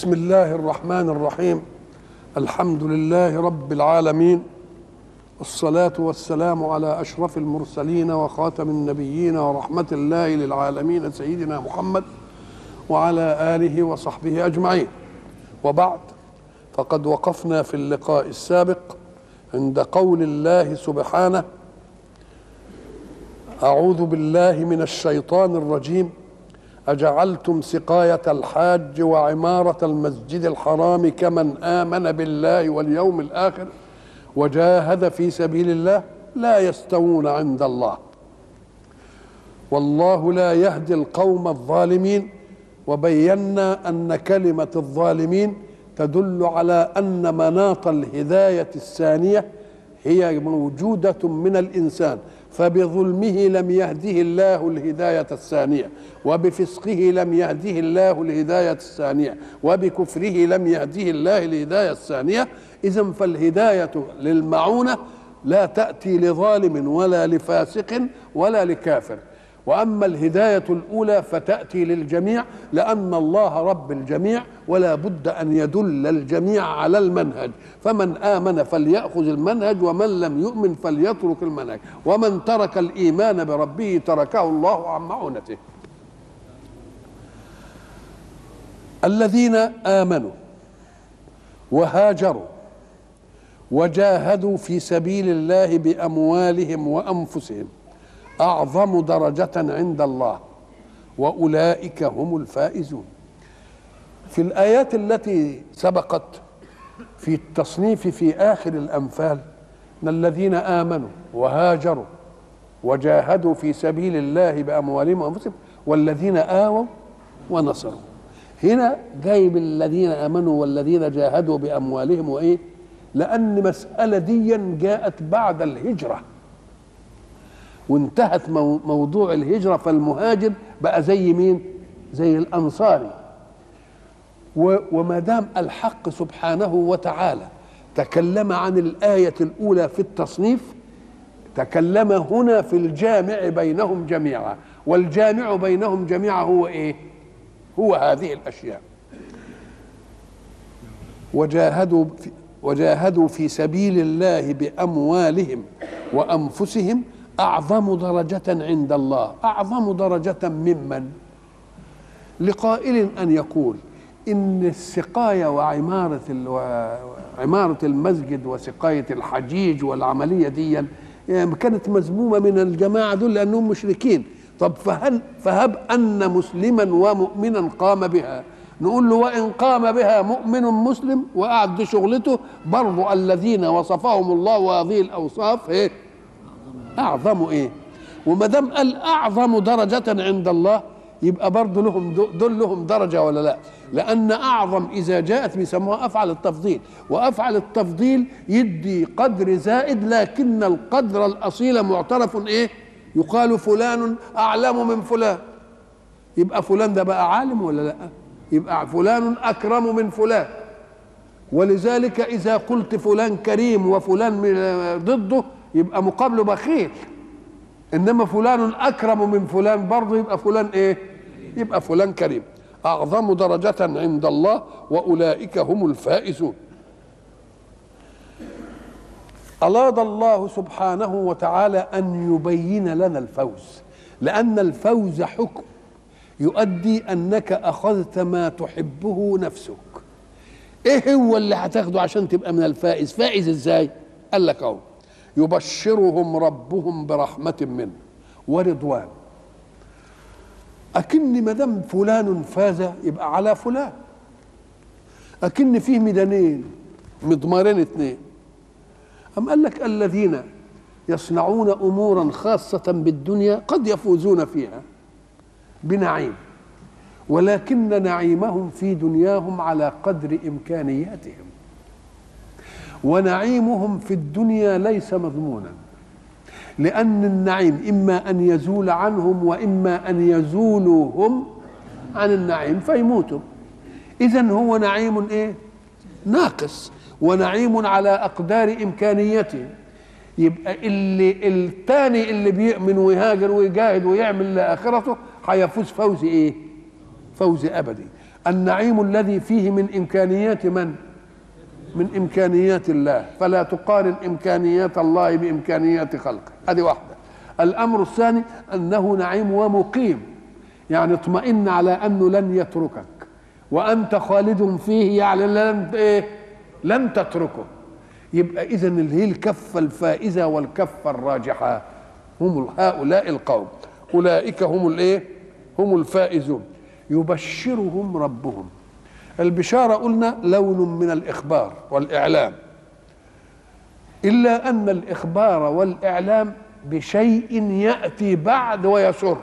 بسم الله الرحمن الرحيم الحمد لله رب العالمين الصلاة والسلام على أشرف المرسلين وخاتم النبيين ورحمة الله للعالمين سيدنا محمد وعلى آله وصحبه أجمعين وبعد فقد وقفنا في اللقاء السابق عند قول الله سبحانه أعوذ بالله من الشيطان الرجيم أجعلتم سقاية الحاج وعمارة المسجد الحرام كمن آمن بالله واليوم الآخر وجاهد في سبيل الله لا يستوون عند الله والله لا يهدي القوم الظالمين وبينا أن كلمة الظالمين تدل على أن مناط الهداية الثانية هي موجودة من الإنسان فبظلمه لم يهده الله الهداية الثانية وبفسقه لم يهده الله الهداية الثانية وبكفره لم يهده الله الهداية الثانية إذا فالهداية للمعونة لا تأتي لظالم ولا لفاسق ولا لكافر واما الهدايه الاولى فتاتي للجميع لان الله رب الجميع ولا بد ان يدل الجميع على المنهج فمن امن فلياخذ المنهج ومن لم يؤمن فليترك المنهج ومن ترك الايمان بربه تركه الله عن معونته الذين امنوا وهاجروا وجاهدوا في سبيل الله باموالهم وانفسهم اعظم درجه عند الله واولئك هم الفائزون في الايات التي سبقت في التصنيف في اخر الانفال ان الذين امنوا وهاجروا وجاهدوا في سبيل الله باموالهم وانفسهم والذين اووا ونصروا هنا جايب الذين امنوا والذين جاهدوا باموالهم وايه لان مساله دي جاءت بعد الهجره وانتهت موضوع الهجرة فالمهاجر بقى زي مين زي الأنصاري وما دام الحق سبحانه وتعالى تكلم عن الآية الأولى في التصنيف تكلم هنا في الجامع بينهم جميعا والجامع بينهم جميعا هو إيه هو هذه الأشياء وجاهدوا في وجاهدوا في سبيل الله بأموالهم وأنفسهم أعظم درجة عند الله أعظم درجة ممن لقائل أن يقول إن السقاية وعمارة عمارة المسجد وسقاية الحجيج والعملية دي يعني كانت مذمومة من الجماعة دول لأنهم مشركين طب فهل فهب أن مسلما ومؤمنا قام بها نقول له وإن قام بها مؤمن مسلم وقعد دي شغلته برضو الذين وصفهم الله وهذه الأوصاف إيه اعظم ايه وما دام قال اعظم درجه عند الله يبقى برضه لهم دول لهم درجه ولا لا لان اعظم اذا جاءت بيسموها افعل التفضيل وافعل التفضيل يدي قدر زائد لكن القدر الاصيل معترف ايه يقال فلان اعلم من فلان يبقى فلان ده بقى عالم ولا لا يبقى فلان اكرم من فلان ولذلك اذا قلت فلان كريم وفلان ضده يبقى مقابله بخيل انما فلان اكرم من فلان برضه يبقى فلان ايه يبقى فلان كريم اعظم درجه عند الله واولئك هم الفائزون اراد الله سبحانه وتعالى ان يبين لنا الفوز لان الفوز حكم يؤدي انك اخذت ما تحبه نفسك ايه هو اللي هتاخده عشان تبقى من الفائز فائز ازاي قال لك اهو يبشرهم ربهم برحمة منه ورضوان أكن ما دام فلان فاز يبقى على فلان أكن فيه ميدانين مضمارين اثنين أم قال لك الذين يصنعون أمورا خاصة بالدنيا قد يفوزون فيها بنعيم ولكن نعيمهم في دنياهم على قدر إمكانياتهم ونعيمهم في الدنيا ليس مضمونا لأن النعيم إما أن يزول عنهم وإما أن يزولوا هم عن النعيم فيموتوا إذا هو نعيم إيه؟ ناقص ونعيم على أقدار إمكانيته يبقى اللي الثاني اللي بيؤمن ويهاجر ويجاهد ويعمل لآخرته هيفوز فوز إيه؟ فوز أبدي النعيم الذي فيه من إمكانيات من؟ من إمكانيات الله فلا تقارن إمكانيات الله بإمكانيات خلقه هذه واحدة الأمر الثاني أنه نعيم ومقيم يعني اطمئن على أنه لن يتركك وأنت خالد فيه يعني لن إيه؟ لن تتركه يبقى إذا اللي هي الكفة الفائزة والكفة الراجحة هم هؤلاء القوم أولئك هم الإيه؟ هم الفائزون يبشرهم ربهم البشارة قلنا لون من الإخبار والإعلام إلا أن الإخبار والإعلام بشيء يأتي بعد ويسر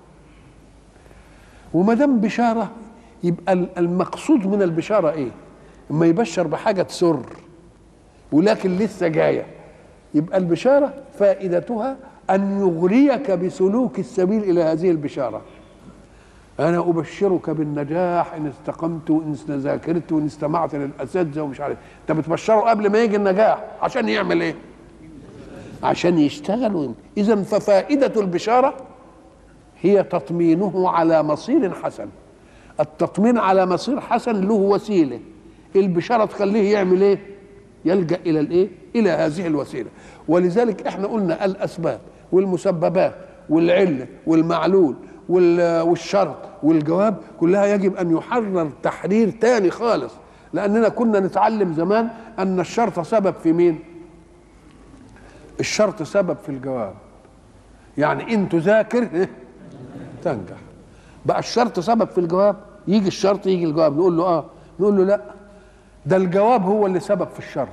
وما دام بشارة يبقى المقصود من البشارة إيه؟ اما يبشر بحاجة تسر ولكن لسه جاية يبقى البشارة فائدتها أن يغريك بسلوك السبيل إلى هذه البشارة انا ابشرك بالنجاح ان استقمت وان ذاكرت وان استمعت للاساتذه ومش عارف انت بتبشره قبل ما يجي النجاح عشان يعمل ايه عشان يشتغل اذا ففائده البشاره هي تطمينه على مصير حسن التطمين على مصير حسن له وسيله البشاره تخليه يعمل ايه يلجا الى الايه الى هذه الوسيله ولذلك احنا قلنا الاسباب والمسببات والعله والمعلول والشرط والجواب كلها يجب ان يحرر تحرير تاني خالص لاننا كنا نتعلم زمان ان الشرط سبب في مين الشرط سبب في الجواب يعني ان تذاكر تنجح بقى الشرط سبب في الجواب يجي الشرط يجي الجواب نقول له اه نقول له لا ده الجواب هو اللي سبب في الشرط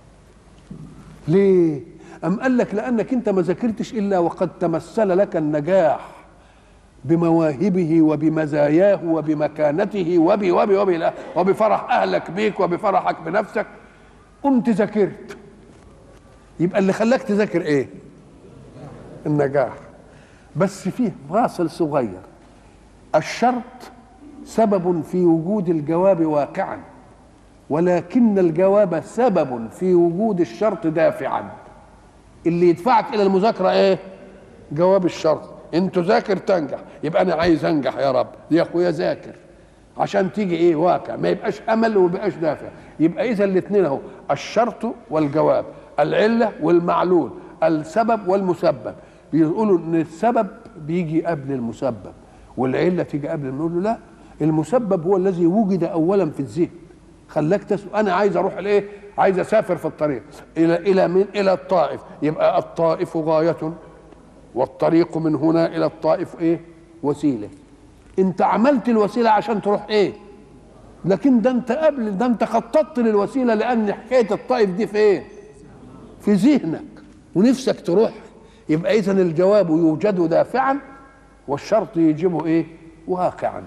ليه أم قال لك لأنك أنت ما ذاكرتش إلا وقد تمثل لك النجاح بمواهبه وبمزاياه وبمكانته وب وب وب وبفرح اهلك بيك وبفرحك بنفسك قمت ذاكرت يبقى اللي خلاك تذاكر ايه النجاح بس فيه فاصل صغير الشرط سبب في وجود الجواب واقعا ولكن الجواب سبب في وجود الشرط دافعا اللي يدفعك الى المذاكره ايه جواب الشرط ان تذاكر تنجح يبقى انا عايز انجح يا رب يا اخويا ذاكر عشان تيجي ايه واقع ما يبقاش امل وما يبقاش دافع يبقى اذا الاثنين اهو الشرط والجواب العله والمعلول السبب والمسبب بيقولوا ان السبب بيجي قبل المسبب والعله تيجي قبل نقول له لا المسبب هو الذي وجد اولا في الذهن خلاك تسأل انا عايز اروح الايه عايز اسافر في الطريق الى الى من الى الطائف يبقى الطائف غايه والطريق من هنا الى الطائف ايه وسيله انت عملت الوسيله عشان تروح ايه لكن ده انت قبل ده انت خططت للوسيله لان حكايه الطائف دي فين في ذهنك ونفسك تروح يبقى اذا الجواب يوجد دافعا والشرط يجب ايه واقعا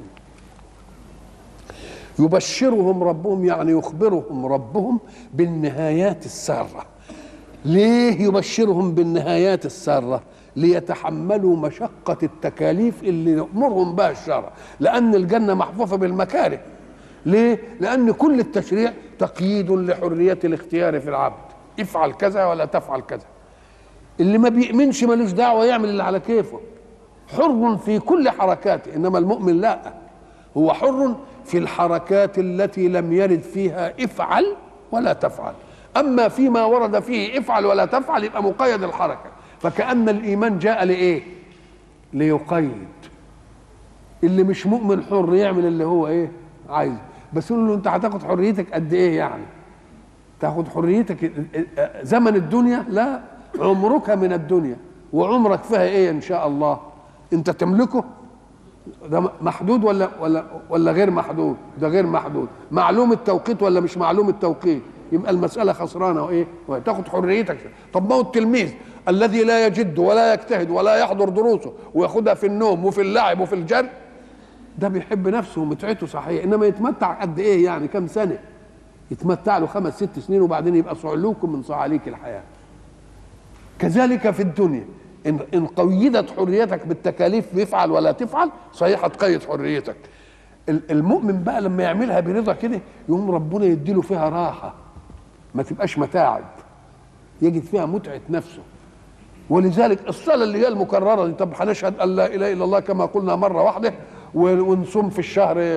يبشرهم ربهم يعني يخبرهم ربهم بالنهايات الساره ليه يبشرهم بالنهايات الساره ليتحملوا مشقة التكاليف اللي يأمرهم بها الشرع لأن الجنة محفوفة بالمكاره ليه؟ لأن كل التشريع تقييد لحرية الاختيار في العبد افعل كذا ولا تفعل كذا اللي ما بيؤمنش ملوش دعوة يعمل اللي على كيفه حر في كل حركاته إنما المؤمن لا هو حر في الحركات التي لم يرد فيها افعل ولا تفعل أما فيما ورد فيه افعل ولا تفعل يبقى مقيد الحركة فكأن الإيمان جاء لإيه؟ ليقيد اللي مش مؤمن حر يعمل اللي هو إيه؟ عايز بس يقول له أنت هتاخد حريتك قد إيه يعني؟ تاخد حريتك زمن الدنيا؟ لا عمرك من الدنيا وعمرك فيها إيه إن شاء الله؟ أنت تملكه؟ ده محدود ولا ولا ولا غير محدود؟ ده غير محدود، معلوم التوقيت ولا مش معلوم التوقيت؟ يبقى المسألة خسرانة وإيه؟ تاخد حريتك طب ما هو التلميذ الذي لا يجد ولا يجتهد ولا يحضر دروسه وياخدها في النوم وفي اللعب وفي الجر ده بيحب نفسه ومتعته صحيح انما يتمتع قد ايه يعني كم سنه يتمتع له خمس ست سنين وبعدين يبقى صعلوك من صعاليك الحياه كذلك في الدنيا ان ان قيدت حريتك بالتكاليف بيفعل ولا تفعل صحيح هتقيد حريتك المؤمن بقى لما يعملها برضا كده يقوم ربنا يديله فيها راحه ما تبقاش متاعب يجد فيها متعه نفسه ولذلك الصلاة اللي هي المكررة دي طب هنشهد أن لا إله إلا الله كما قلنا مرة واحدة ونصوم في الشهر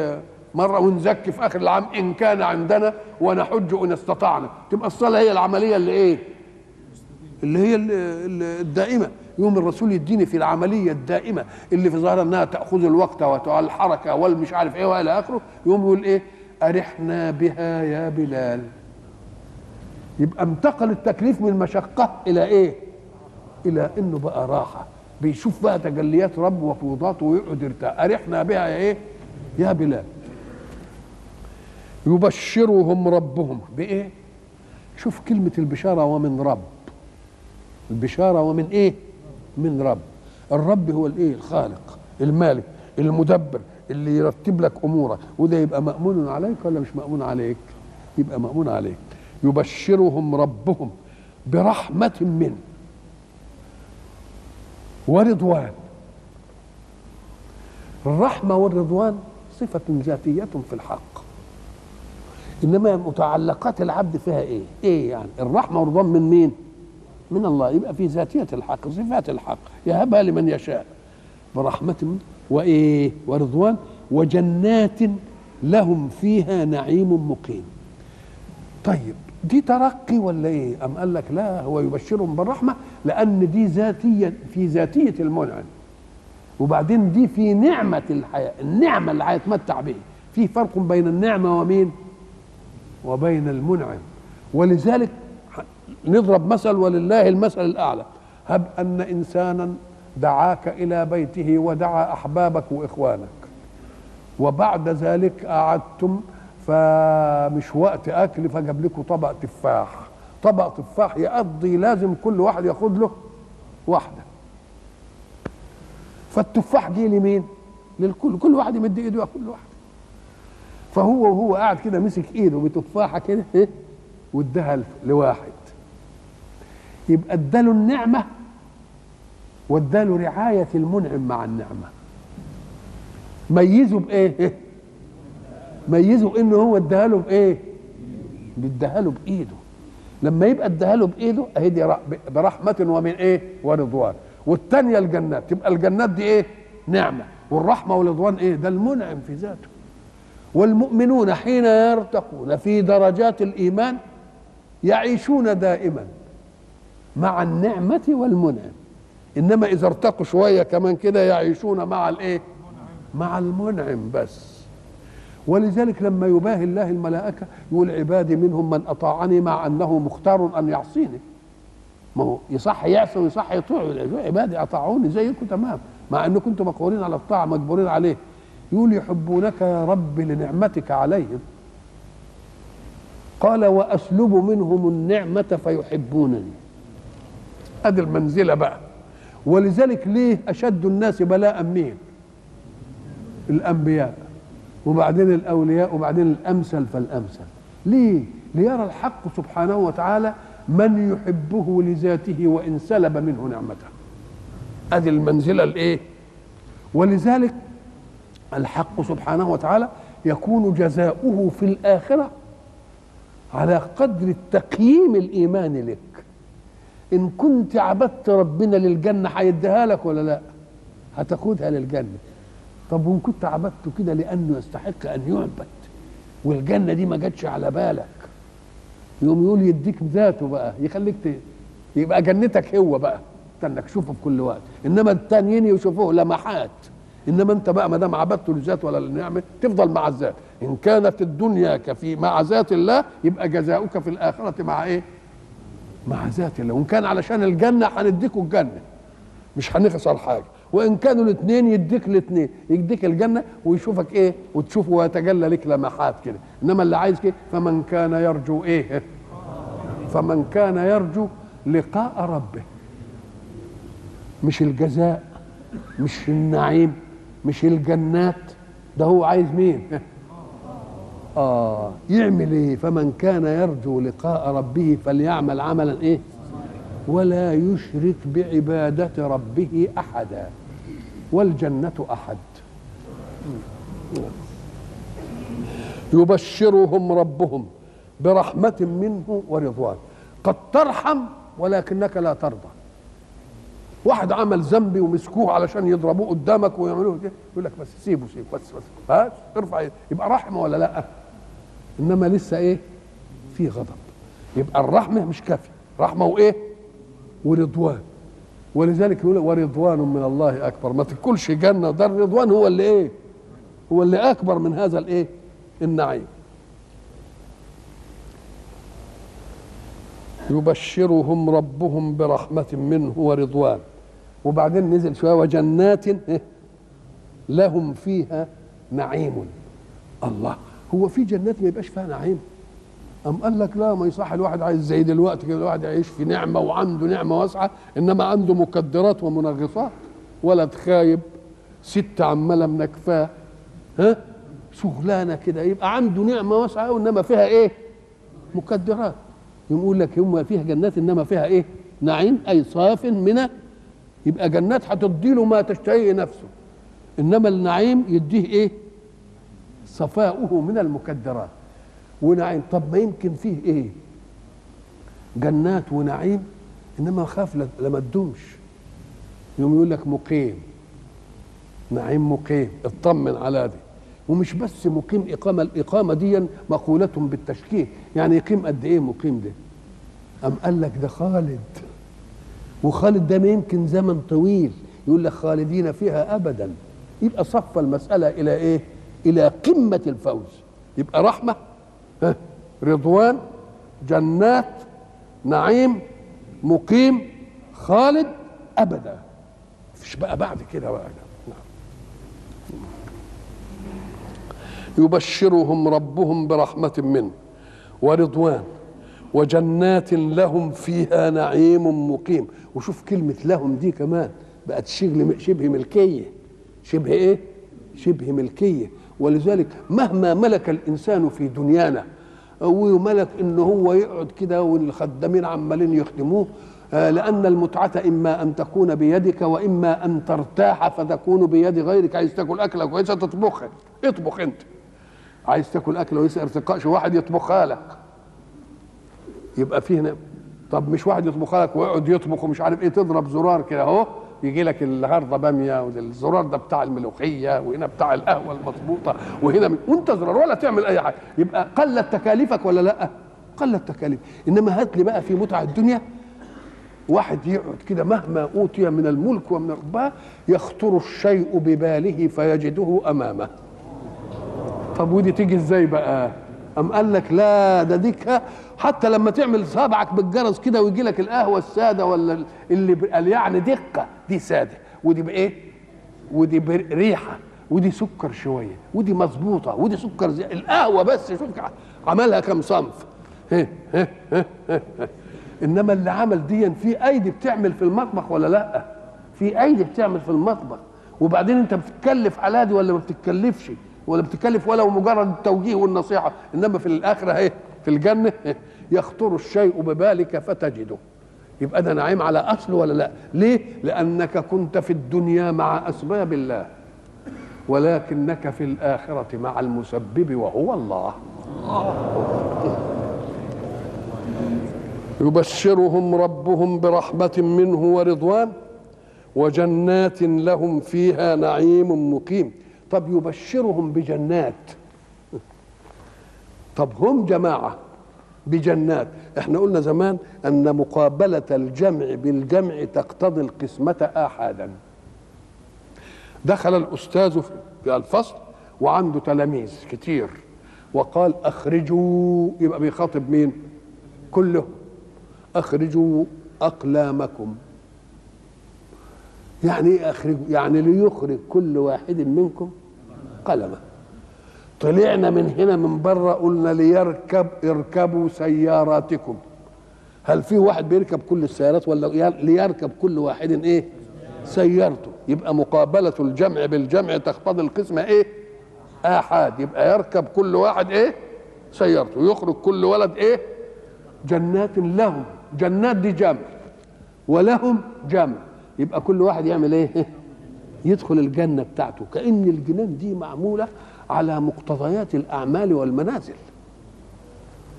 مره ونزكي في اخر العام ان كان عندنا ونحج ان استطعنا تبقى الصلاه هي العمليه اللي ايه اللي هي ال- ال- الدائمه يوم الرسول يديني في العمليه الدائمه اللي في ظاهر انها تاخذ الوقت والحركه والمش عارف ايه والى اخره يوم يقول ايه ارحنا بها يا بلال يبقى انتقل التكليف من المشقه الى ايه الى انه بقى راحه بيشوف بقى تجليات رب وفوضاته ويقعد يرتاح ارحنا بها يا ايه يا بلال يبشرهم ربهم بايه شوف كلمه البشاره ومن رب البشاره ومن ايه من رب الرب هو الايه الخالق المالك المدبر اللي يرتب لك امورك وده يبقى مامون عليك ولا مش مامون عليك يبقى مامون عليك يبشرهم ربهم برحمه منه ورضوان الرحمه والرضوان صفه ذاتيه في الحق انما متعلقات العبد فيها ايه ايه يعني الرحمه والرضوان من مين من الله يبقى في ذاتيه الحق صفات الحق يهبها لمن يشاء برحمه منه وايه ورضوان وجنات لهم فيها نعيم مقيم طيب دي ترقي ولا ايه ام قال لك لا هو يبشرهم بالرحمه لان دي ذاتيه في ذاتيه المنعم وبعدين دي في نعمه الحياه النعمه اللي هيتمتع به في فرق بين النعمه ومين وبين المنعم ولذلك نضرب مثل ولله المثل الاعلى هب ان انسانا دعاك الى بيته ودعا احبابك واخوانك وبعد ذلك قعدتم فمش وقت اكل فجاب لكم طبق تفاح طبق تفاح يقضي لازم كل واحد ياخد له واحده فالتفاح جه لمين للكل كل واحد يمد ايده ياخد له واحده فهو وهو قاعد كده مسك ايده بتفاحه كده ايه واداها لواحد يبقى اداله النعمه واداله رعايه المنعم مع النعمه ميزه بايه إيه؟ ميزه انه هو اداها له بايه بيديها له بايده لما يبقى اداها له بايده اهي دي ر- برحمه ومن ايه ورضوان والثانيه الجنات تبقى الجنات دي ايه نعمه والرحمه والرضوان ايه ده المنعم في ذاته والمؤمنون حين يرتقون في درجات الايمان يعيشون دائما مع النعمه والمنعم انما اذا ارتقوا شويه كمان كده يعيشون مع الايه مع المنعم بس ولذلك لما يباهي الله الملائكه يقول عبادي منهم من اطاعني مع انه مختار ان يعصيني ما هو يصح يعصي ويصح يطيع يقول عبادي اطاعوني زيكم تمام مع انكم كنتم مقهورين على الطاعه مجبورين عليه يقول يحبونك يا رب لنعمتك عليهم قال واسلب منهم النعمه فيحبونني ادي المنزله بقى ولذلك ليه اشد الناس بلاء مين الانبياء وبعدين الاولياء وبعدين الامثل فالامثل ليه ليرى الحق سبحانه وتعالى من يحبه لذاته وان سلب منه نعمته ادي المنزله الايه ولذلك الحق سبحانه وتعالى يكون جزاؤه في الاخره على قدر التقييم الايماني لك ان كنت عبدت ربنا للجنه هيديها لك ولا لا هتاخدها للجنه طب وان كنت عبدته كده لانه يستحق ان يعبد والجنه دي ما جاتش على بالك يقوم يقول يديك ذاته بقى يخليك ت... يبقى جنتك هو بقى انك تشوفه في كل وقت انما التانيين يشوفوه لمحات انما انت بقى ما دام عبدته للذات ولا للنعمه تفضل مع الذات ان كانت الدنيا كفي مع ذات الله يبقى جزاؤك في الاخره مع ايه مع ذات الله وان كان علشان الجنه هنديكوا الجنه مش هنخسر حاجه وان كانوا الاثنين يديك الاثنين يديك الجنه ويشوفك ايه وتشوفه ويتجلى لك لمحات كده انما اللي عايز كده فمن كان يرجو ايه فمن كان يرجو لقاء ربه مش الجزاء مش النعيم مش الجنات ده هو عايز مين اه يعمل ايه فمن كان يرجو لقاء ربه فليعمل عملا ايه ولا يشرك بعبادة ربه أحدا والجنة أحد يبشرهم ربهم برحمة منه ورضوان قد ترحم ولكنك لا ترضى واحد عمل ذنب ومسكوه علشان يضربوه قدامك ويعملوه كده يقول لك بس سيبه سيبه بس بس بس ارفع ايدك يبقى رحمه ولا لا انما لسه ايه في غضب يبقى الرحمه مش كافيه رحمه وايه ورضوان ولذلك يقول ورضوان من الله اكبر ما تاكلش جنه ده الرضوان هو اللي ايه هو اللي اكبر من هذا الايه النعيم يبشرهم ربهم برحمة منه ورضوان وبعدين نزل شوية وجنات لهم فيها نعيم الله هو في جنات ما يبقاش فيها نعيم أم قال لك لا ما يصح الواحد عايز زي دلوقتي كده الواحد يعيش في نعمة وعنده نعمة واسعة إنما عنده مكدرات ومنغصات ولد خايب ست عمالة منكفاه ها شغلانة كده يبقى عنده نعمة واسعة وإنما فيها إيه مكدرات يقول لك هم فيها جنات انما فيها ايه نعيم اي صاف من يبقى جنات هتديله ما تشتهيه نفسه انما النعيم يديه ايه صفاؤه من المكدرات ونعيم طب ما يمكن فيه ايه جنات ونعيم انما خاف لما تدومش يوم يقول لك مقيم نعيم مقيم اطمن على دي ومش بس مقيم إقامة الإقامة دي مقولة بالتشكيل يعني يقيم قد إيه مقيم ده أم قال لك ده خالد وخالد ده ما يمكن زمن طويل يقول لك خالدين فيها أبدا يبقى صف المسألة إلى إيه إلى قمة الفوز يبقى رحمة ها رضوان جنات نعيم مقيم خالد أبدا مفيش بقى بعد كده بقى يبشرهم ربهم برحمة منه ورضوان وجنات لهم فيها نعيم مقيم وشوف كلمة لهم دي كمان بقت شبه ملكية شبه ايه شبه ملكية ولذلك مهما ملك الإنسان في دنيانا وملك ان هو يقعد كده والخدامين عمالين يخدموه لأن المتعة إما أن تكون بيدك وإما أن ترتاح فتكون بيد غيرك عايز تاكل أكلة كويسة تطبخها اطبخ أنت عايز تاكل اكله ويسال ارتقاء شو واحد يطبخها لك يبقى فيه هنا طب مش واحد يطبخها لك ويقعد يطبخ ومش عارف ايه تضرب زرار كده اهو يجي لك النهارده باميه والزرار ده بتاع الملوخيه وهنا بتاع القهوه المظبوطه وهنا من وانت زرار ولا تعمل اي حاجه يبقى قلت تكاليفك ولا لا؟ قلت تكاليف انما هات لي بقى في متع الدنيا واحد يقعد كده مهما اوتي من الملك ومن الرباه يخطر الشيء بباله فيجده امامه طب ودي تيجي ازاي بقى ام قال لك لا ده ديك حتى لما تعمل صابعك بالجرس كده ويجي لك القهوه الساده ولا اللي قال يعني دقه دي ساده ودي بايه ودي بريحه ودي سكر شويه ودي مظبوطه ودي سكر زي القهوه بس شوف عملها كم صنف هه هه هه هه. انما اللي عمل دي في ايدي بتعمل في المطبخ ولا لا في ايدي بتعمل في المطبخ وبعدين انت بتتكلف على دي ولا ما بتتكلفش ولا بتكلف ولو مجرد التوجيه والنصيحة إنما في الآخرة اهي في الجنة يخطر الشيء ببالك فتجده يبقى ده نعيم على أصل ولا لا ليه لأنك كنت في الدنيا مع أسباب الله ولكنك في الآخرة مع المسبب وهو الله يبشرهم ربهم برحمة منه ورضوان وجنات لهم فيها نعيم مقيم طب يبشرهم بجنات طب هم جماعة بجنات احنا قلنا زمان ان مقابلة الجمع بالجمع تقتضي القسمة آحادا دخل الأستاذ في الفصل وعنده تلاميذ كتير وقال أخرجوا يبقى بيخاطب مين كله أخرجوا أقلامكم يعني ايه اخرجوا يعني ليخرج كل واحد منكم قلمه طلعنا من هنا من بره قلنا ليركب اركبوا سياراتكم هل في واحد بيركب كل السيارات ولا ليركب كل واحد ايه سيارته يبقى مقابلة الجمع بالجمع تقتضي القسمة ايه آحاد يبقى يركب كل واحد ايه سيارته يخرج كل ولد ايه جنات لهم جنات دي جمع ولهم جمع يبقى كل واحد يعمل ايه يدخل الجنه بتاعته كان الجنان دي معموله على مقتضيات الاعمال والمنازل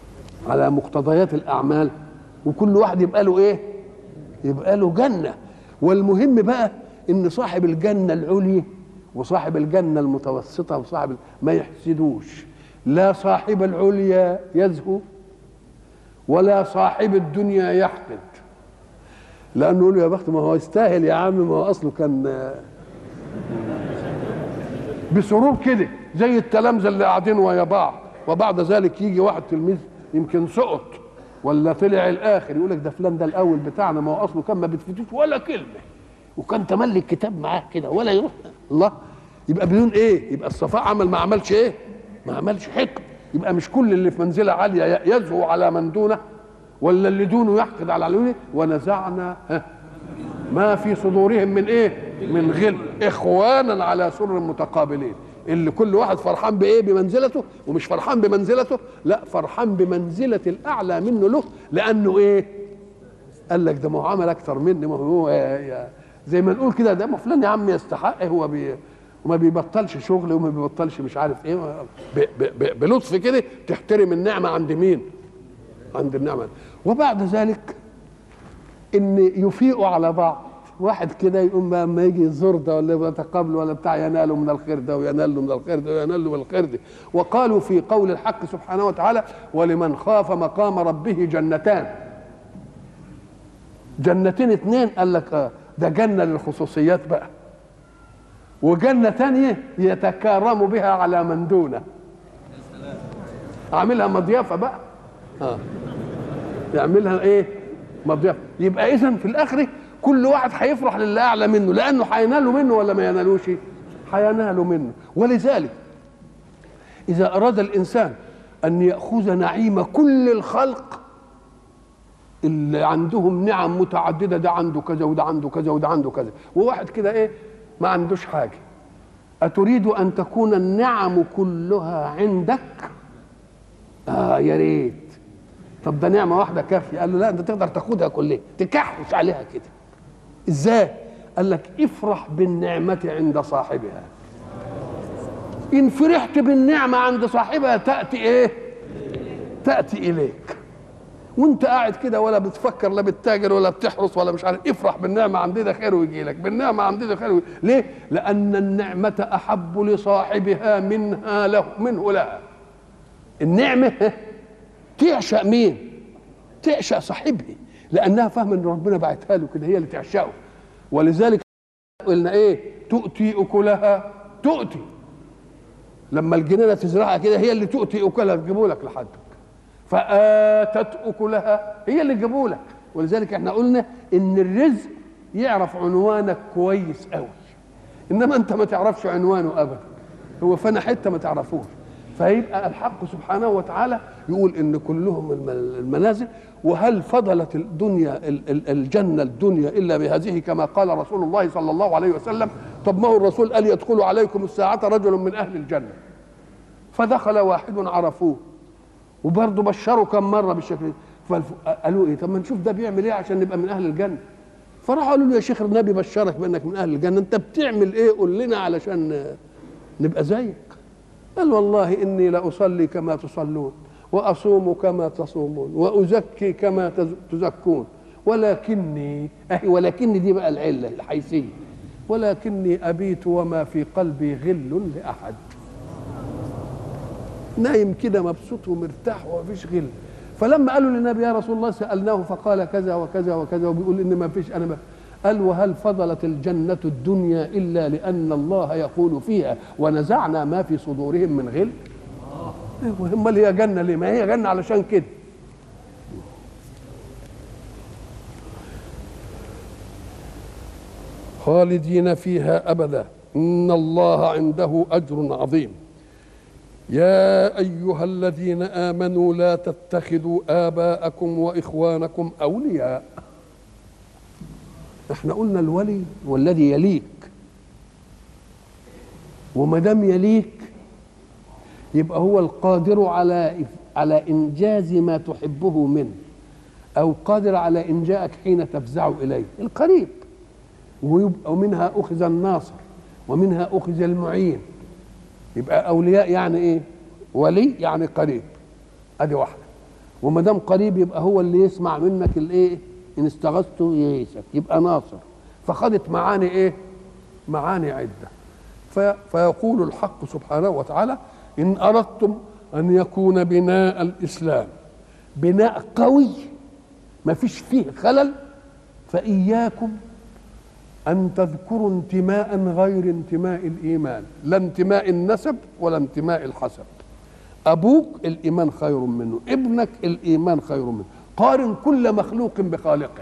على مقتضيات الاعمال وكل واحد يبقى له ايه يبقى له جنه والمهم بقى ان صاحب الجنه العليا وصاحب الجنه المتوسطه وصاحب ما يحسدوش لا صاحب العليا يزهو ولا صاحب الدنيا يحقد لانه يقول له يا بخت ما هو يستاهل يا عم ما هو اصله كان بسرور كده زي التلامذه اللي قاعدين ويا بعض وبعد ذلك يجي واحد تلميذ يمكن سقط ولا طلع الاخر يقول لك ده فلان ده الاول بتاعنا ما هو اصله كان ما بتفتوش ولا كلمه وكان تملي الكتاب معاه كده ولا يروح الله يبقى بدون ايه يبقى الصفاء عمل ما عملش ايه ما عملش حكم يبقى مش كل اللي في منزله عاليه يزهو على من دونه ولا اللي دونه يحقد على العلوي ونزعنا ها ما في صدورهم من ايه من غل اخوانا على سر متقابلين اللي كل واحد فرحان بايه بمنزلته ومش فرحان بمنزلته لا فرحان بمنزله الاعلى منه له لانه ايه قال لك ده ما هو عمل اكتر مني ما هو زي ما نقول كده ده ما فلان يا عم يستحق هو بي وما بيبطلش شغل وما بيبطلش مش عارف ايه ب ب ب بلطف كده تحترم النعمه عند مين عند النعمه وبعد ذلك ان يفيقوا على بعض واحد كده يقوم بقى اما يجي يزور ده ولا يتقابل ولا بتاع يناله من الخير ده ويناله من الخير ده ويناله من الخير ده وقالوا في قول الحق سبحانه وتعالى ولمن خاف مقام ربه جنتان جنتين اتنين قال لك اه ده جنه للخصوصيات بقى وجنه تانية يتكارم بها على من دونه اعملها مضيافه بقى اه يعملها ايه مضيافه يبقى اذا في الاخره كل واحد هيفرح للي اعلى منه لانه هيناله منه ولا ما ينالوش هيناله منه ولذلك اذا اراد الانسان ان ياخذ نعيم كل الخلق اللي عندهم نعم متعدده ده عنده كذا وده عنده كذا وده عنده كذا وواحد كده ايه ما عندوش حاجه اتريد ان تكون النعم كلها عندك اه يا ريت طب ده نعمه واحده كافيه قال له لا انت تقدر تاخدها كلها تكحش عليها كده ازاي قال لك افرح بالنعمه عند صاحبها ان فرحت بالنعمه عند صاحبها تاتي ايه تاتي اليك وانت قاعد كده ولا بتفكر لا بتتاجر ولا بتحرس ولا مش عارف افرح بالنعمه عندي ده خير ويجي لك بالنعمه عندي ده خير ويجي. ليه لان النعمه احب لصاحبها منها له منه لها النعمه تعشق مين تعشق صاحبها لانها فاهمه ان ربنا بعتها له كده هي اللي تعشقه ولذلك قلنا ايه تؤتي اكلها تؤتي لما الجنينه تزرعها كده هي اللي تؤتي اكلها تجيبه لك لحدك فاتت اكلها هي اللي تجيبه لك ولذلك احنا قلنا ان الرزق يعرف عنوانك كويس قوي انما انت ما تعرفش عنوانه ابدا هو فانا حته ما تعرفوش فيبقى الحق سبحانه وتعالى يقول ان كلهم المنازل وهل فضلت الدنيا الجنه الدنيا الا بهذه كما قال رسول الله صلى الله عليه وسلم طب ما هو الرسول قال يدخل عليكم الساعه رجل من اهل الجنه فدخل واحد عرفوه وبرضه بشروا كم مره بالشكل قالوا ايه طب ما نشوف ده بيعمل ايه عشان نبقى من اهل الجنه فراحوا قالوا له يا شيخ النبي بشرك بانك من اهل الجنه انت بتعمل ايه قول لنا علشان نبقى زيك قال والله اني لاصلي كما تصلون واصوم كما تصومون وازكي كما تزكون ولكني اهي ولكني دي بقى العله الحيثيه ولكني ابيت وما في قلبي غل لاحد نايم كده مبسوط ومرتاح ومفيش غل فلما قالوا للنبي يا رسول الله سالناه فقال كذا وكذا وكذا وبيقول ان ما فيش انا ما قال وهل فضلت الجنة الدنيا إلا لأن الله يقول فيها ونزعنا ما في صدورهم من غل هم اللي هي جنة ليه ما هي جنة علشان كده خالدين فيها أبدا إن الله عنده أجر عظيم يا أيها الذين آمنوا لا تتخذوا آباءكم وإخوانكم أولياء احنا قلنا الولي والذي يليك وما دام يليك يبقى هو القادر على على انجاز ما تحبه منه او قادر على انجائك حين تفزع اليه القريب ويبقى ومنها اخذ الناصر ومنها اخذ المعين يبقى اولياء يعني ايه ولي يعني قريب ادي واحده وما دام قريب يبقى هو اللي يسمع منك الايه ان استغثته يغيثك يبقى ناصر فخدت معاني ايه معاني عده في فيقول الحق سبحانه وتعالى ان اردتم ان يكون بناء الاسلام بناء قوي ما فيش فيه خلل فاياكم ان تذكروا انتماء غير انتماء الايمان لا انتماء النسب ولا انتماء الحسب ابوك الايمان خير منه ابنك الايمان خير منه قارن كل مخلوق بخالقه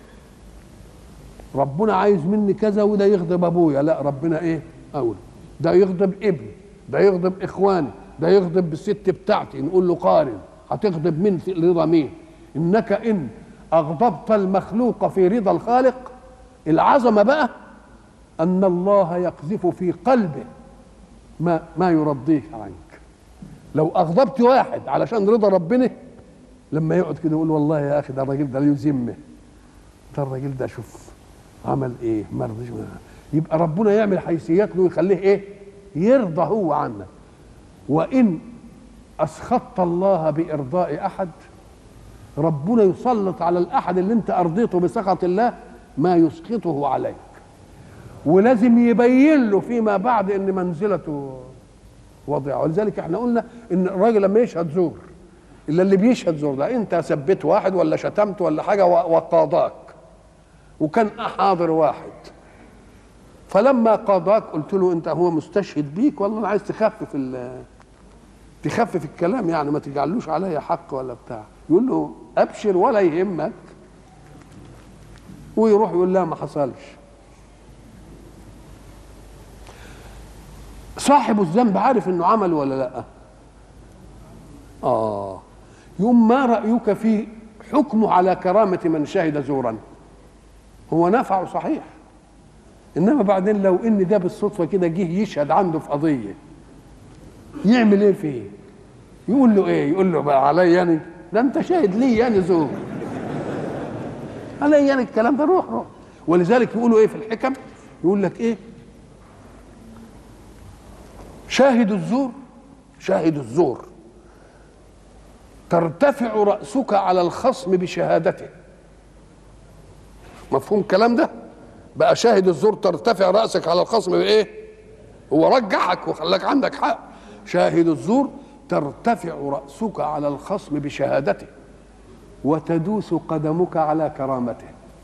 ربنا عايز مني كذا وده يغضب ابويا لا ربنا ايه اولى ده يغضب ابني ده يغضب اخواني ده يغضب بالست بتاعتي نقول له قارن هتغضب مين في رضا مين انك ان اغضبت المخلوق في رضا الخالق العظمه بقى ان الله يقذف في قلبه ما ما يرضيه عنك لو اغضبت واحد علشان رضا ربنا لما يقعد كده يقول والله يا اخي ده الراجل ده له ذمه ده الراجل ده شوف عمل ايه ما رضيش يبقى ربنا يعمل حيثيات له يخليه ايه يرضى هو عنك وان اسخطت الله بارضاء احد ربنا يسلط على الاحد اللي انت ارضيته بسخط الله ما يسخطه عليك ولازم يبين له فيما بعد ان منزلته وضعه ولذلك احنا قلنا ان الراجل لما يشهد زور الا اللي بيشهد زور ده انت سبيت واحد ولا شتمت ولا حاجه وقاضاك وكان حاضر واحد فلما قاضاك قلت له انت هو مستشهد بيك والله انا عايز تخفف تخفف الكلام يعني ما تجعلوش عليا حق ولا بتاع يقول له ابشر ولا يهمك ويروح يقول لا ما حصلش صاحب الذنب عارف انه عمل ولا لا اه يوم ما رايك في حكمه على كرامه من شهد زورا هو نفعه صحيح انما بعدين لو ان ده بالصدفه كده جه يشهد عنده في قضيه يعمل ايه فيه يقول له ايه يقول له بقى علي يعني ده انت شاهد لي يعني زور علي يعني الكلام ده روح روح ولذلك يقولوا ايه في الحكم يقول لك ايه شاهد الزور شاهد الزور ترتفع رأسك على الخصم بشهادته مفهوم الكلام ده بقى شاهد الزور ترتفع رأسك على الخصم بإيه هو رجحك وخلاك عندك حق شاهد الزور ترتفع رأسك على الخصم بشهادته وتدوس قدمك على كرامته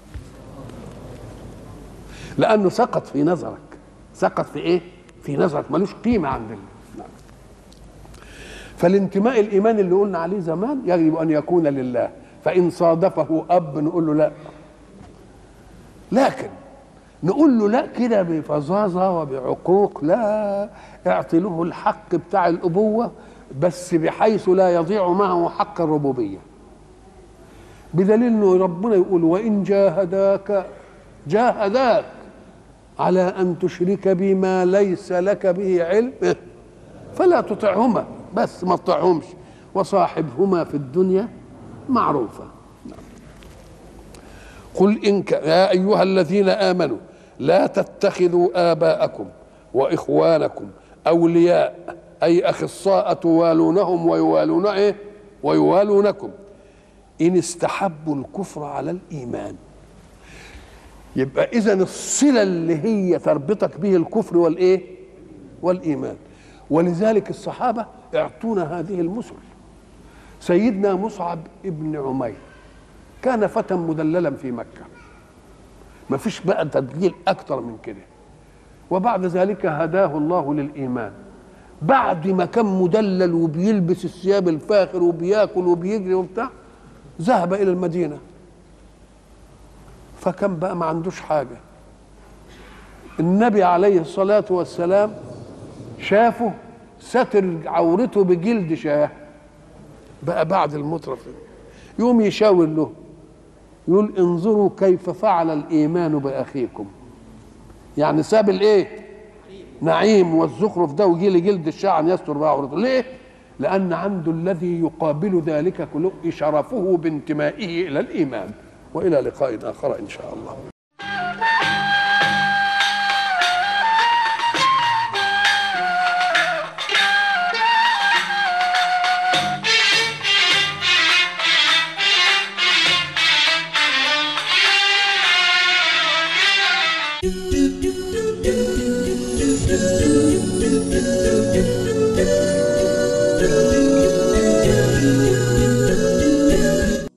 لأنه سقط في نظرك سقط في إيه في نظرك ملوش قيمة عند الله فالانتماء الإيماني اللي قلنا عليه زمان يجب أن يكون لله فإن صادفه أب نقول له لا لكن نقول له لا كده بفظاظة وبعقوق لا اعطي له الحق بتاع الأبوة بس بحيث لا يضيع معه حق الربوبية بدليل انه ربنا يقول وإن جاهداك جاهداك على أن تشرك بما ليس لك به علم فلا تطعهما بس ما تطعهمش وصاحبهما في الدنيا معروفة قل إن ك... يا أيها الذين آمنوا لا تتخذوا آباءكم وإخوانكم أولياء أي أخصاء توالونهم ويوالون إيه ويوالونكم إن استحبوا الكفر على الإيمان يبقى إذا الصلة اللي هي تربطك به الكفر والإيه والإيمان ولذلك الصحابة اعطونا هذه المثل سيدنا مصعب ابن عمير كان فتى مدللا في مكة ما فيش بقى تدليل أكتر من كده وبعد ذلك هداه الله للإيمان بعد ما كان مدلل وبيلبس الثياب الفاخر وبياكل وبيجري وبتاع ذهب إلى المدينة فكان بقى ما عندوش حاجة النبي عليه الصلاة والسلام شافه ستر عورته بجلد شاه بقى بعد المطرف يوم يشاور له يقول انظروا كيف فعل الايمان باخيكم يعني ساب الايه نعيم والزخرف ده ويجي لي جلد الشعر يستر بقى عورته ليه لان عنده الذي يقابل ذلك كله شرفه بانتمائه الى الايمان والى لقاء اخر ان شاء الله